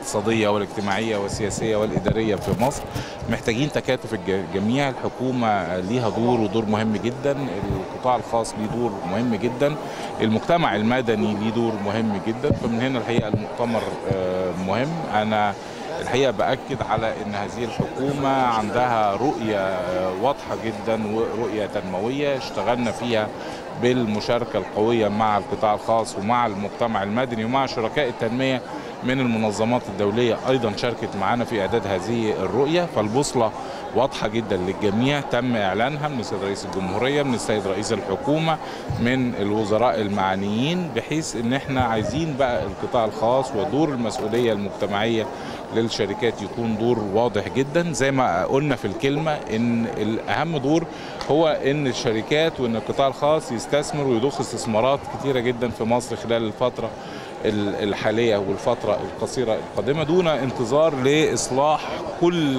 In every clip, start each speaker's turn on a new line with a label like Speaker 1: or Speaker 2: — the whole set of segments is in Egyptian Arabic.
Speaker 1: الاقتصاديه والاجتماعيه والسياسيه والاداريه في مصر محتاجين تكاتف الجميع الحكومه ليها دور ودور مهم جدا القطاع الخاص ليه دور مهم جدا المجتمع المدني ليه دور مهم جدا فمن هنا الحقيقه المؤتمر مهم انا الحقيقه باكد على ان هذه الحكومه عندها رؤيه واضحه جدا ورؤيه تنمويه اشتغلنا فيها بالمشاركه القويه مع القطاع الخاص ومع المجتمع المدني ومع شركاء التنميه من المنظمات الدوليه ايضا شاركت معنا في اعداد هذه الرؤيه فالبوصله واضحه جدا للجميع تم اعلانها من السيد رئيس الجمهوريه من السيد رئيس الحكومه من الوزراء المعنيين بحيث ان احنا عايزين بقى القطاع الخاص ودور المسؤوليه المجتمعيه للشركات يكون دور واضح جدا زي ما قلنا في الكلمه ان الاهم دور هو ان الشركات وان القطاع الخاص يستثمر ويضخ استثمارات كثيره جدا في مصر خلال الفتره الحاليه والفتره القصيره القادمه دون انتظار لاصلاح كل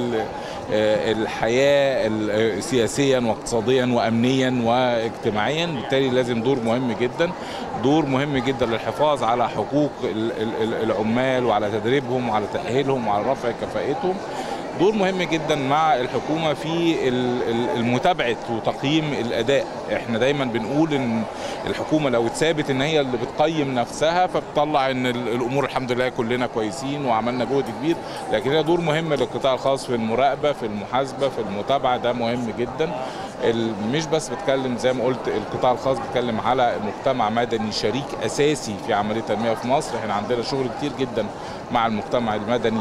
Speaker 1: الحياه سياسيا واقتصاديا وامنيا واجتماعيا بالتالي لازم دور مهم جدا دور مهم جدا للحفاظ على حقوق العمال وعلى تدريبهم وعلى تاهيلهم وعلى رفع كفاءتهم دور مهم جدا مع الحكومه في المتابعه وتقييم الاداء احنا دايما بنقول ان الحكومه لو اتثابت ان هي اللي بتقيم نفسها فبتطلع ان الامور الحمد لله كلنا كويسين وعملنا جهد كبير لكن هي دور مهم للقطاع الخاص في المراقبه في المحاسبه في المتابعه ده مهم جدا مش بس بتكلم زي ما قلت القطاع الخاص بيتكلم على مجتمع مدني شريك اساسي في عمليه التنميه في مصر احنا عندنا شغل كتير جدا مع المجتمع المدني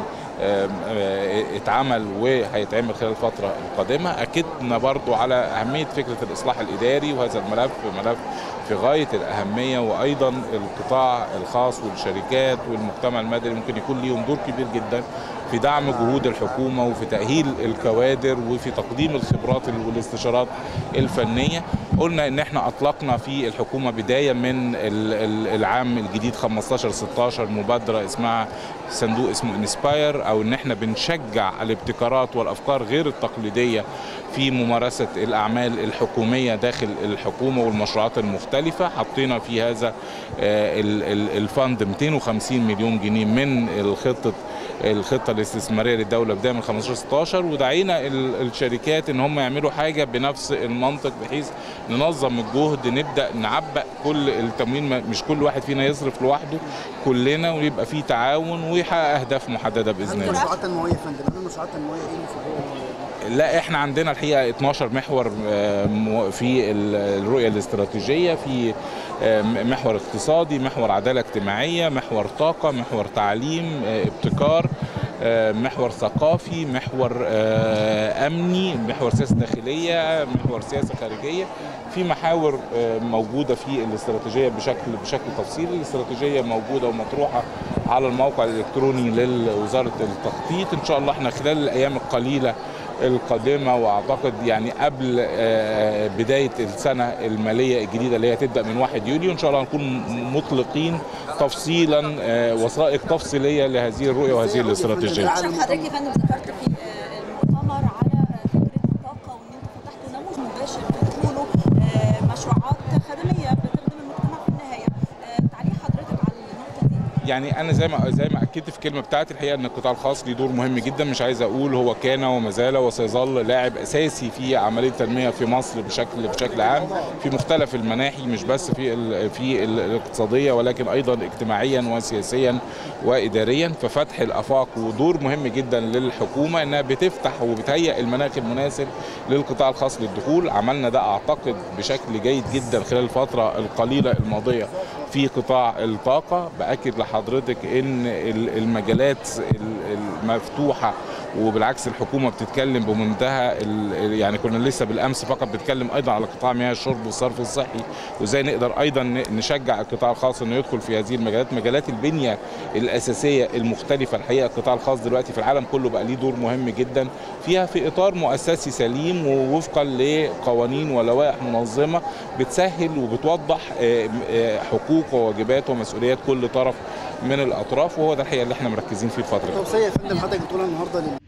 Speaker 1: اتعمل وهيتعمل خلال الفترة القادمة أكدنا برضو على أهمية فكرة الإصلاح الإداري وهذا الملف ملف في غاية الأهمية وأيضا القطاع الخاص والشركات والمجتمع المدني ممكن يكون ليهم دور كبير جدا في دعم جهود الحكومة وفي تأهيل الكوادر وفي تقديم الخبرات والاستشارات الفنية قلنا ان احنا اطلقنا في الحكومة بداية من العام الجديد 15 16 مبادرة اسمها صندوق اسمه انسباير او ان احنا بنشجع الابتكارات والافكار غير التقليدية في ممارسة الاعمال الحكومية داخل الحكومة والمشروعات المختلفة حطينا في هذا الفند 250 مليون جنيه من الخطة الخطه الاستثماريه للدوله بدايه من 15 16 ودعينا الشركات ان هم يعملوا حاجه بنفس المنطق بحيث ننظم الجهد نبدا نعبأ كل التموين مش كل واحد فينا يصرف لوحده كلنا ويبقى في تعاون ويحقق اهداف محدده باذن الله.
Speaker 2: المشروعات التنمويه يا فندم المشروعات التنمويه ايه اللي في
Speaker 1: لا احنا عندنا الحقيقه 12 محور في الرؤيه الاستراتيجيه في محور اقتصادي محور عداله اجتماعيه محور طاقه محور تعليم ابتكار محور ثقافي محور امني محور سياسه داخليه محور سياسه خارجيه في محاور موجوده في الاستراتيجيه بشكل بشكل تفصيلي الاستراتيجيه موجوده ومطروحه على الموقع الالكتروني لوزاره التخطيط ان شاء الله احنا خلال الايام القليله القادمه واعتقد يعني قبل بدايه السنه الماليه الجديده اللي هي تبدا من 1 يوليو ان شاء الله هنكون مطلقين تفصيلا وثائق تفصيليه لهذه الرؤيه وهذه الاستراتيجيه.
Speaker 3: حضرتك يا فندم ذكرت في المؤتمر على فكره الطاقه وان انتم فتحتوا نموذج مباشر بتقولوا مشروعات خدميه بتخدم المجتمع في النهايه. تعليق حضرتك على النقطه دي؟
Speaker 1: يعني انا زي ما زي ما اكدت في الكلمه بتاعتي الحقيقه ان القطاع الخاص ليه دور مهم جدا مش عايز اقول هو كان وما زال وسيظل لاعب اساسي في عمليه التنميه في مصر بشكل بشكل عام في مختلف المناحي مش بس في ال في الاقتصاديه ولكن ايضا اجتماعيا وسياسيا واداريا ففتح الافاق ودور مهم جدا للحكومه انها بتفتح وبتهيئ المناخ المناسب للقطاع الخاص للدخول عملنا ده اعتقد بشكل جيد جدا خلال الفتره القليله الماضيه في قطاع الطاقه باكد لحضرتك ان المجالات المفتوحه وبالعكس الحكومه بتتكلم بمنتهى يعني كنا لسه بالامس فقط بنتكلم ايضا على قطاع مياه الشرب والصرف الصحي وازاي نقدر ايضا نشجع القطاع الخاص انه يدخل في هذه المجالات مجالات البنيه الاساسيه المختلفه الحقيقه القطاع الخاص دلوقتي في العالم كله بقى ليه دور مهم جدا فيها في اطار مؤسسي سليم ووفقا لقوانين ولوائح منظمه بتسهل وبتوضح حقوق وواجبات ومسؤوليات كل طرف من الاطراف وهو ده الحقيقه اللي احنا مركزين فيه الفتره
Speaker 2: توصيه يا فندم حضرتك بتقولها النهارده